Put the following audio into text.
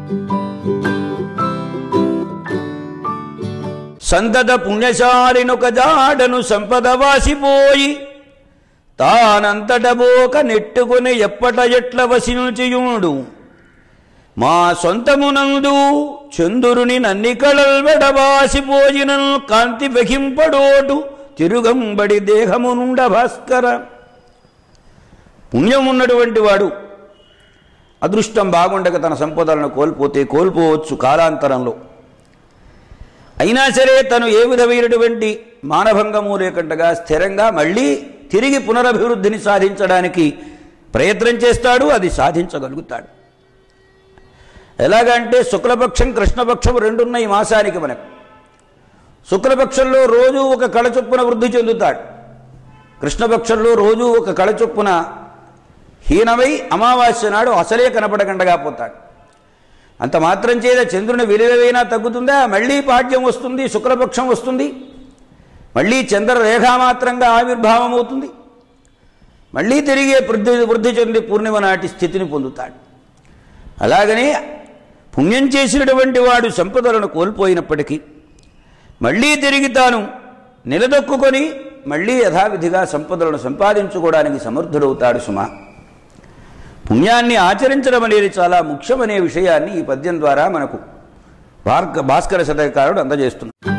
సంతత పుణ్యశాలినొక జాడను సంపద వాసిపోయి తానంతటబోక నెట్టుకుని ఎప్పట ఎట్ల వసించియుడు మా సొంతమునందు చందురుని నన్ని కళల్వెడవాసిపోయినను కాంతి వహింపడోటు తిరుగంబడి దేహమునుండ భాస్కర పుణ్యం ఉన్నటువంటి వాడు అదృష్టం బాగుండక తన సంపదలను కోల్పోతే కోల్పోవచ్చు కాలాంతరంలో అయినా సరే తను ఏ విధమైనటువంటి మానభంగము లేకుండగా స్థిరంగా మళ్ళీ తిరిగి పునరభివృద్ధిని సాధించడానికి ప్రయత్నం చేస్తాడు అది సాధించగలుగుతాడు ఎలాగంటే శుక్లపక్షం కృష్ణపక్షం రెండున్నాయి ఈ మాసానికి మనకు శుక్లపక్షంలో రోజు ఒక కళ చొప్పున వృద్ధి చెందుతాడు కృష్ణపక్షంలో రోజు ఒక కళ చొప్పున హీనమై అమావాస్య నాడు అసలే కనపడకుండా పోతాడు అంత మాత్రం చేత చంద్రుని విలువైనా తగ్గుతుందా మళ్ళీ పాడ్యం వస్తుంది శుక్లపక్షం వస్తుంది మళ్ళీ చంద్రరేఖామాత్రంగా ఆవిర్భావం అవుతుంది మళ్ళీ తిరిగి వృద్ధి వృద్ధి చెంది పూర్ణిమ నాటి స్థితిని పొందుతాడు అలాగనే పుణ్యం చేసినటువంటి వాడు సంపదలను కోల్పోయినప్పటికీ మళ్ళీ తిరిగి తాను నిలదొక్కుకొని మళ్ళీ యథావిధిగా సంపదలను సంపాదించుకోవడానికి సమర్థుడవుతాడు సుమా పుణ్యాన్ని ఆచరించడం అనేది చాలా ముఖ్యమనే విషయాన్ని ఈ పద్యం ద్వారా మనకు భార్గ భాస్కర శతకారుడు అందజేస్తున్నాడు